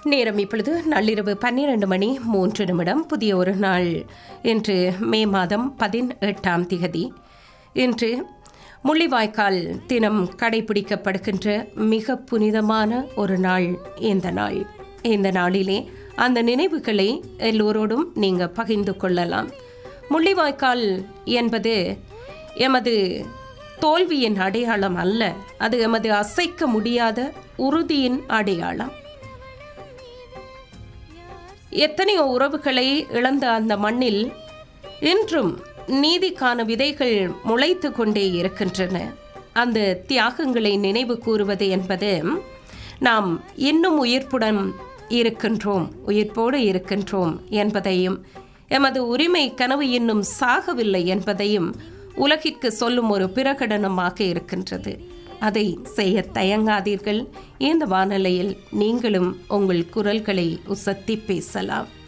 நேரம் இப்பொழுது நள்ளிரவு பன்னிரண்டு மணி மூன்று நிமிடம் புதிய ஒரு நாள் இன்று மே மாதம் பதினெட்டாம் திகதி இன்று முள்ளிவாய்க்கால் தினம் கடைபிடிக்கப்படுகின்ற மிக புனிதமான ஒரு நாள் இந்த நாள் இந்த நாளிலே அந்த நினைவுகளை எல்லோரோடும் நீங்கள் பகிர்ந்து கொள்ளலாம் முள்ளிவாய்க்கால் என்பது எமது தோல்வியின் அடையாளம் அல்ல அது எமது அசைக்க முடியாத உறுதியின் அடையாளம் எத்தனையோ உறவுகளை இழந்த அந்த மண்ணில் இன்றும் நீதிக்கான விதைகள் முளைத்து கொண்டே இருக்கின்றன அந்த தியாகங்களை நினைவு கூறுவது என்பது நாம் இன்னும் உயிர்ப்புடன் இருக்கின்றோம் உயிர்ப்போடு இருக்கின்றோம் என்பதையும் எமது உரிமை கனவு இன்னும் சாகவில்லை என்பதையும் உலகிற்கு சொல்லும் ஒரு பிரகடனமாக இருக்கின்றது அதை செய்ய தயங்காதீர்கள் இந்த வானொலியில் நீங்களும் உங்கள் குரல்களை உசத்தி பேசலாம்